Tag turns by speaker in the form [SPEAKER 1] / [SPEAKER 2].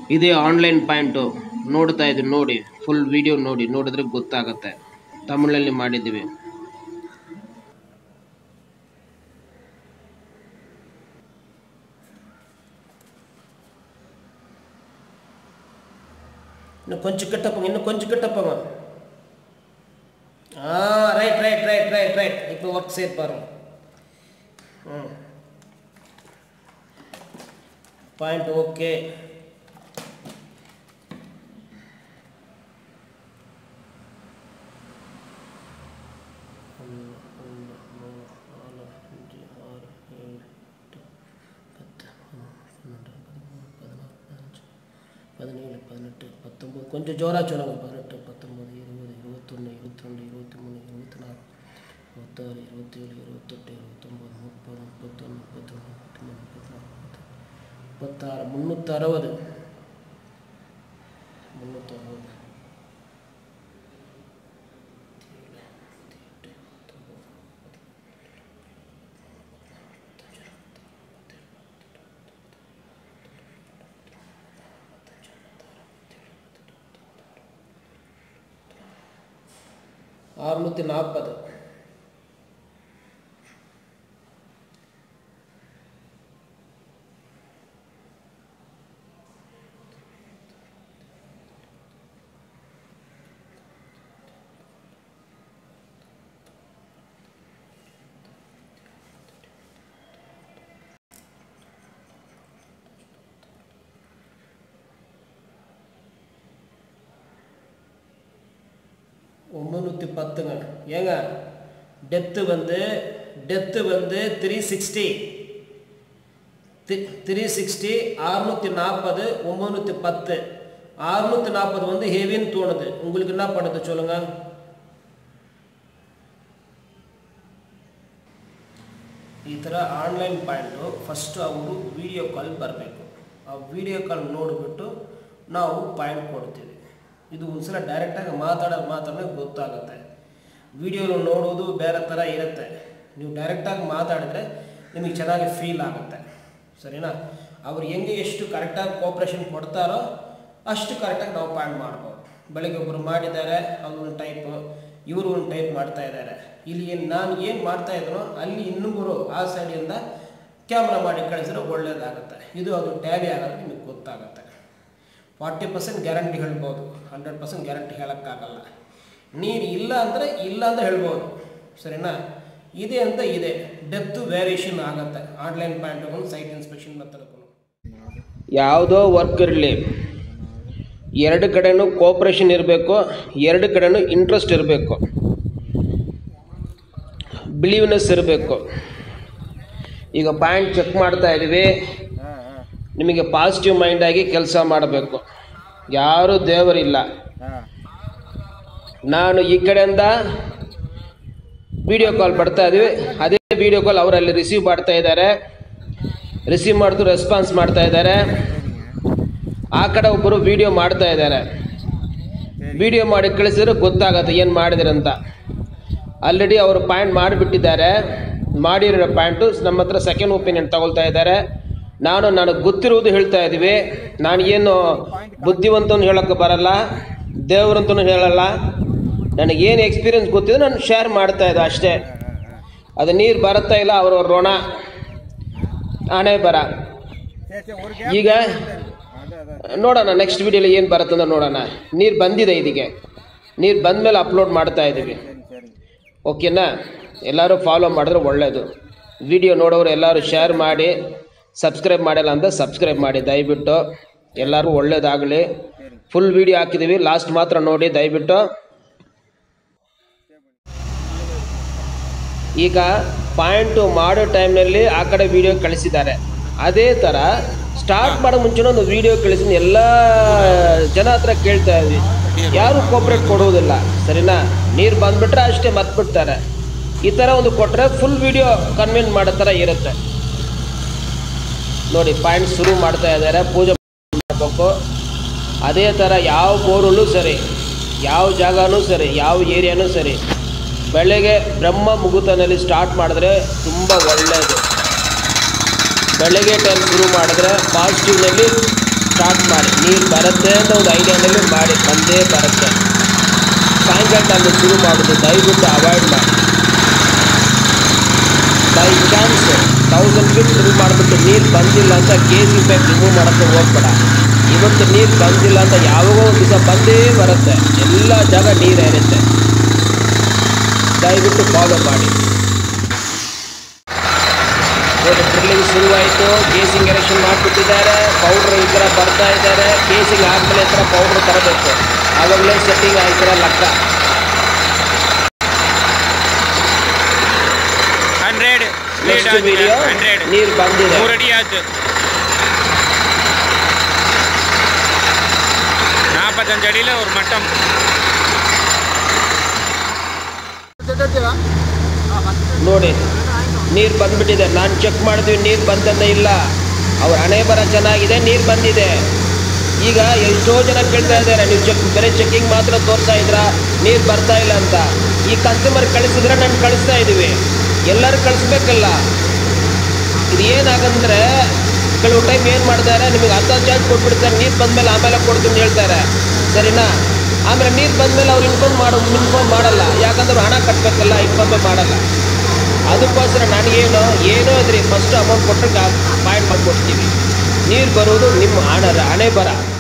[SPEAKER 1] ಇದೇ online point ನೋಡ್ತಾ ಇದ್ದೀವಿ ನೋಡಿ ಫುಲ್ ವಿಡಿಯೋ ನೋಡಿ ನೋಡಿದ್ರೆ ಗೊತ್ತಾಗತ್ತೆ ತಮಿಳಲ್ಲಿ ಮಾಡಿದ್ದೀವಿ
[SPEAKER 2] இன்னும் கொஞ்சம் கிட்ட போங்க இன்னும் கொஞ்சம் கிட்ட போங்க ஆ right right right right right இப்போ ஒர்க் செய்ய பாருங்க ம் பாயிண்ட் ஓகே பதினேழு பதினெட்டு பத்தொம்பது கொஞ்சம் ஜோராக சொல்லுங்க பதினெட்டு பத்தொம்பது இருபது இருபத்தொன்று இருபத்திரெண்டு இருபத்தி மூணு இருபத்தி நாலு இருபத்தாறு இருபத்தேழு இருபத்தெட்டு இருபத்தொம்பது முப்பது முப்பத்தொன்று முப்பத்தொன்று முப்பத்தி மூணு முப்பத்தி நாலு முப்பத்தி முப்பத்தாறு முந்நூற்றி அறுபது முந்நூற்றி அறுபது அறுநூற்றி நாற்பது முந்நூற்றி பத்துங்க ஏங்க டெப்த்து வந்து டெப்த்து வந்து த்ரீ சிக்ஸ்டி த்ரீ சிக்ஸ்டி அறுநூற்றி நாற்பது ஒம்பநூற்றி பத்து அறுநூற்றி நாற்பது வந்து ஹெவின்னு தோணுது உங்களுக்கு என்ன பண்ணுது சொல்லுங்கள் ಈ ಥರ ಆನ್ಲೈನ್ ಪಾಯಿಂಟು ಫಸ್ಟು ಅವರು ವಿಡಿಯೋ ಕಾಲ್ ಬರಬೇಕು ಆ ವಿಡಿಯೋ ಕಾಲ್ ನೋಡಿಬಿಟ್ಟು ನಾವು ಪಾಯಿಂಟ್ ಕೊಡ್ತೀವಿ ಇದು ಒಂದ್ಸಲ ಡೈರೆಕ್ಟಾಗಿ ಮಾತಾಡೋದು ಮಾತ್ರ ಗೊತ್ತಾಗುತ್ತೆ ವಿಡಿಯೋನ ನೋಡೋದು ಬೇರೆ ಥರ ಇರುತ್ತೆ ನೀವು ಡೈರೆಕ್ಟಾಗಿ ಮಾತಾಡಿದ್ರೆ ನಿಮಗೆ ಚೆನ್ನಾಗಿ ಫೀಲ್ ಆಗುತ್ತೆ ಸರಿನಾ ಅವ್ರು ಹೆಂಗೆ ಎಷ್ಟು ಕರೆಕ್ಟಾಗಿ ಕೋಪ್ರೇಷನ್ ಕೊಡ್ತಾರೋ ಅಷ್ಟು ಕರೆಕ್ಟಾಗಿ ನಾವು ಪಾಯಿಂಟ್ ಮಾಡ್ಬೋದು ಬೆಳಗ್ಗೆ ಒಬ್ಬರು ಮಾಡಿದ್ದಾರೆ ಅವ್ರು ಒಂದು ಟೈಪು ಇವರು ಒಂದು ಟೈಪ್ ಮಾಡ್ತಾ ಇದ್ದಾರೆ ಇಲ್ಲಿ ಏನು ನಾನು ಏನು ಮಾಡ್ತಾ ಇದ್ನೋ ಅಲ್ಲಿ ಇನ್ನೊಬ್ಬರು ಆ ಸೈಡಿಂದ ಕ್ಯಾಮ್ರಾ ಮಾಡಿ ಕಳಿಸಿದ್ರೆ ಒಳ್ಳೇದಾಗುತ್ತೆ ಇದು ಅದು ಟ್ಯಾಲಿ ಆಗೋದು ನಿಮಗೆ ಗೊತ್ತಾಗುತ್ತೆ ಫಾರ್ಟಿ ಪರ್ಸೆಂಟ್ ಗ್ಯಾರಂಟಿ ಹೇಳ್ಬೋದು ಹಂಡ್ರೆಡ್ ಪರ್ಸೆಂಟ್ ಗ್ಯಾರಂಟಿ ಹೇಳೋಕ್ಕಾಗಲ್ಲ ನೀರು ಇಲ್ಲ ಅಂದರೆ ಇಲ್ಲ ಅಂತ ಹೇಳ್ಬೋದು ಸರಿನಾ ಇದೆ ಅಂತ ಇದೆ ಡೆಪ್ತು ವೇರಿಯೇಷನ್ ಆಗುತ್ತೆ ಆನ್ಲೈನ್ ಪಾಯಿಂಟ್ಗೂ ಸೈಟ್ ಇನ್ಸ್ಪೆಕ್ಷನ್ ಮೆಥಡ್ಗೂ
[SPEAKER 1] ಯಾವುದೋ ವರ್ಕ್ ಇರಲಿ ಎರಡು ಕಡೆನೂ ಕೋಪ್ರೇಷನ್ ಇರಬೇಕು ಎರಡು ಕಡೆನೂ ಇಂಟ್ರೆಸ್ಟ್ ಇರಬೇಕು ಬಿಲೀವ್ನೆಸ್ ಇರಬೇಕು ಈಗ ಪಾಯಿಂಟ್ ಚೆಕ್ ಮಾಡ್ತಾ ಇದ್ದೀವಿ ನಿಮಗೆ ಪಾಸಿಟಿವ್ ಮೈಂಡಾಗಿ ಕೆಲಸ ಮಾಡಬೇಕು ಯಾರೂ ದೇವರಿಲ್ಲ ನಾನು ಈ ಕಡೆಯಿಂದ ವಿಡಿಯೋ ಕಾಲ್ ಬರ್ತಾ ಇದೀವಿ ಅದೇ ವಿಡಿಯೋ ಕಾಲ್ ಅವರಲ್ಲಿ ರಿಸೀವ್ ಮಾಡ್ತಾ ಇದ್ದಾರೆ ರಿಸೀವ್ ಮಾಡ್ತು ರೆಸ್ಪಾನ್ಸ್ ಮಾಡ್ತಾ ಇದ್ದಾರೆ ಆ ಕಡೆ ಒಬ್ಬರು ವಿಡಿಯೋ ಮಾಡ್ತಾ ಇದ್ದಾರೆ ವಿಡಿಯೋ ಮಾಡಿ ಕಳಿಸಿದ್ರೆ ಗೊತ್ತಾಗತ್ತೆ ಏನು ಮಾಡಿದಿರಂತ ಆಲ್ರೆಡಿ ಅವರು ಪಾಯಿಂಟ್ ಮಾಡಿಬಿಟ್ಟಿದ್ದಾರೆ ಮಾಡಿರೋ ಪಾಯಿಂಟು ನಮ್ಮ ಹತ್ರ ಸೆಕೆಂಡ್ ಒಪಿನಿಯನ್ ತಗೊಳ್ತಾ ಇದ್ದಾರೆ ನಾನು ನನಗೆ ಗೊತ್ತಿರುವುದು ಹೇಳ್ತಾ ಇದ್ದೀವಿ ನಾನು ಏನು ಬುದ್ಧಿವಂತನು ಹೇಳೋಕ್ಕೆ ಬರಲ್ಲ ದೇವರಂತನೂ ಹೇಳಲ್ಲ ನನಗೇನು ಎಕ್ಸ್ಪೀರಿಯನ್ಸ್ ಗೊತ್ತಿದೆ ನಾನು ಶೇರ್ ಮಾಡ್ತಾ ಇದ್ದೆ ಅಷ್ಟೇ ಅದು ನೀರು ಬರುತ್ತಾ ಇಲ್ಲ ಅವ್ರವ್ರ ಋಣ ಹಣೆ ಬರ ಈಗ ನೋಡೋಣ ನೆಕ್ಸ್ಟ್ ವಿಡಿಯೋಲಿ ಏನು ಬರುತ್ತಂತ ನೋಡೋಣ ನೀರು ಬಂದಿದೆ ಇದಕ್ಕೆ ನೀರು ಬಂದಮೇಲೆ ಅಪ್ಲೋಡ್ ಮಾಡ್ತಾ ಇದ್ದೀವಿ ಓಕೆನಾ ಎಲ್ಲರೂ ಫಾಲೋ ಮಾಡಿದ್ರೆ ಒಳ್ಳೆಯದು ವಿಡಿಯೋ ನೋಡೋರು ಎಲ್ಲರೂ ಶೇರ್ ಮಾಡಿ ಸಬ್ಸ್ಕ್ರೈಬ್ ಮಾಡಿಲ್ಲ ಅಂತ ಸಬ್ಸ್ಕ್ರೈಬ್ ಮಾಡಿ ದಯವಿಟ್ಟು ಎಲ್ಲರೂ ಒಳ್ಳೇದಾಗಲಿ ಫುಲ್ ವಿಡಿಯೋ ಹಾಕಿದ್ದೀವಿ ಲಾಸ್ಟ್ ಮಾತ್ರ ನೋಡಿ ದಯವಿಟ್ಟು ಈಗ ಪಾಯಿಂಟು ಮಾಡೋ ಟೈಮ್ನಲ್ಲಿ ಆ ಕಡೆ ವಿಡಿಯೋ ಕಳಿಸಿದ್ದಾರೆ ಅದೇ ಥರ ಸ್ಟಾರ್ಟ್ ಮಾಡೋ ಮುಂಚೆನೇ ಒಂದು ವಿಡಿಯೋ ಕಳಿಸಿ ಎಲ್ಲ ಜನ ಹತ್ರ ಕೇಳ್ತಾ ಇದ್ವಿ ಯಾರು ಕೋಪ್ರೇಟ್ ಕೊಡುವುದಿಲ್ಲ ಸರಿನಾ ನೀರು ಬಂದ್ಬಿಟ್ರೆ ಅಷ್ಟೇ ಮತ್ಬಿಡ್ತಾರೆ ಈ ಥರ ಒಂದು ಕೊಟ್ಟರೆ ಫುಲ್ ವಿಡಿಯೋ ಕನ್ವಿನ್ಸ್ ಮಾಡೋ ಥರ ಇರುತ್ತೆ ನೋಡಿ ಪಾಯಿಂಟ್ ಶುರು ಮಾಡ್ತಾ ಇದ್ದಾರೆ ಪೂಜೆ ಮಾಡಬೇಕು ಅದೇ ಥರ ಯಾವ ಬೋರಲ್ಲೂ ಸರಿ ಯಾವ ಜಾಗನೂ ಸರಿ ಯಾವ ಏರಿಯಾನೂ ಸರಿ ಬೆಳಗ್ಗೆ ಬ್ರಹ್ಮ ಮುಹೂರ್ತನಲ್ಲಿ ಸ್ಟಾರ್ಟ್ ಮಾಡಿದ್ರೆ ತುಂಬ ಒಳ್ಳೆಯದು ಬೆಳಗ್ಗೆ ಟೈಮ್ ಶುರು ಮಾಡಿದ್ರೆ ಪಾಸಿಟಿವ್ನಲ್ಲಿ ಸ್ಟಾರ್ಟ್ ಮಾಡಿ ನೀರು ಬರುತ್ತೆ ಅಂತ ಒಂದು ಐಡಿಯಾನಲ್ಲಿ ಮಾಡಿ ಬಂದೇ ಬರುತ್ತೆ ಸಾಯಂಕಾಲ ಟೈಮಲ್ಲಿ ಶುರು ಮಾಡೋದು ದಯವಿಟ್ಟು ಅವಾಯ್ಡ್ ಮಾಡಿ by chance thousand feet remove ಮಾಡಿಬಿಟ್ಟು ನೀರು ಬಂದಿಲ್ಲ ಅಂತ ಕೆ ಸಿ ಬ್ಯಾಗ್ ರಿಮೂವ್ ಮಾಡೋಕ್ಕೆ ಹೋಗ್ಬೇಡ ಇವತ್ತು ನೀರು ಬಂದಿಲ್ಲ ಅಂತ ಯಾವಾಗೋ ಒಂದು ದಿವಸ ಬಂದೇ ಬರುತ್ತೆ ಎಲ್ಲ ಜಾಗ ನೀರೇ ಇರುತ್ತೆ ದಯವಿಟ್ಟು ಫಾಲೋ ಮಾಡಿ ನೋಡಿ ಡ್ರಿಲ್ಲಿಂಗ್ ಶುರುವಾಯಿತು ಕೇಸಿಂಗ್ ಎರೆಕ್ಷನ್ ಮಾಡಿಬಿಟ್ಟಿದ್ದಾರೆ ಪೌಡ್ರ್ ಈ ಥರ ಬರ್ತಾ ಇದ್ದಾರೆ ಕೇಸಿಂಗ್ ಆದಮೇಲೆ ಈ ಥರ ಪೌಡ್ರ್ ತರಬೇಕು ಆವಾಗಲೇ ಸೆಟ್ಟಿಂಗ್ ಆಯ್ತರ ಲೆಕ್ಕ
[SPEAKER 3] ಹಂಡ್ರೆಡ್
[SPEAKER 1] ನೆಕ್ಸ್ಟ್ ವಿಡಿಯೋ
[SPEAKER 3] ಹಂಡ್ರೆಡ್
[SPEAKER 1] ನೀರು ಬಂದಿದೆ
[SPEAKER 3] ಮೂರು ಅಡಿ ಆಯ್ತು நாற்பத்தஞ்சு அடியில் ஒரு மட்டம்
[SPEAKER 1] ನೋಡಿ ನೀರು ಬಂದ್ಬಿಟ್ಟಿದೆ ನಾನು ಚೆಕ್ ಮಾಡಿದ್ವಿ ನೀರು ಬಂದಂತ ಇಲ್ಲ ಅವ್ರ ಹಣೆ ಬರ ಚೆನ್ನಾಗಿದೆ ನೀರು ಬಂದಿದೆ ಈಗ ಎಷ್ಟೋ ಜನ ಕೇಳ್ತಾ ಇದ್ದಾರೆ ನೀವು ಚೆಕ್ ಬರೀ ಚೆಕಿಂಗ್ ಮಾತ್ರ ತೋರಿಸ್ತಾ ಇದ್ರಾ ನೀರು ಬರ್ತಾ ಇಲ್ಲ ಅಂತ ಈ ಕನ್ಸ್ಯೂಮರ್ ಕಳಿಸಿದ್ರೆ ನಾನು ಕಳಿಸ್ತಾ ಇದ್ದೀವಿ ಎಲ್ಲರೂ ಕಳಿಸ್ಬೇಕಲ್ಲ ಇದು ಏನಾಗಂದ್ರೆ ಕೆಲವು ಟೈಮ್ ಏನು ಮಾಡ್ತಾರೆ ನಿಮಗೆ ಅರ್ಧ ಚಾರ್ಜ್ ಕೊಟ್ಬಿಡ್ತಾರೆ ನೀರು ಬಂದಮೇಲೆ ಆಮೇಲೆ ಕೊಡ್ತೀನಿ ಅಂತ ಹೇಳ್ತಾರೆ ಸರಿನಾ ಆಮೇಲೆ ನೀರು ಬಂದಮೇಲೆ ಅವ್ರು ಇನ್ಫಾರ್ಮ್ ಮಾಡೋ ಇನ್ಫಾರ್ಮ್ ಮಾಡಲ್ಲ ಯಾಕಂದ್ರೆ ಹಣ ಕಟ್ಟಬೇಕಲ್ಲ ಇನ್ಫಾರ್ಮೇ ಮಾಡಲ್ಲ ಅದಕ್ಕೋಸ್ಕರ ನನಗೇನು ಏನೋ ಇದ್ರಿ ಫಸ್ಟ್ ಅಮೌಂಟ್ ಕೊಟ್ಟರೆ ಪಾಯಿಂಟ್ ಮಾಡಿಕೊಡ್ತೀವಿ ನೀರು ಬರೋದು ನಿಮ್ಮ ಹಣ ಹಣೆ ಬರ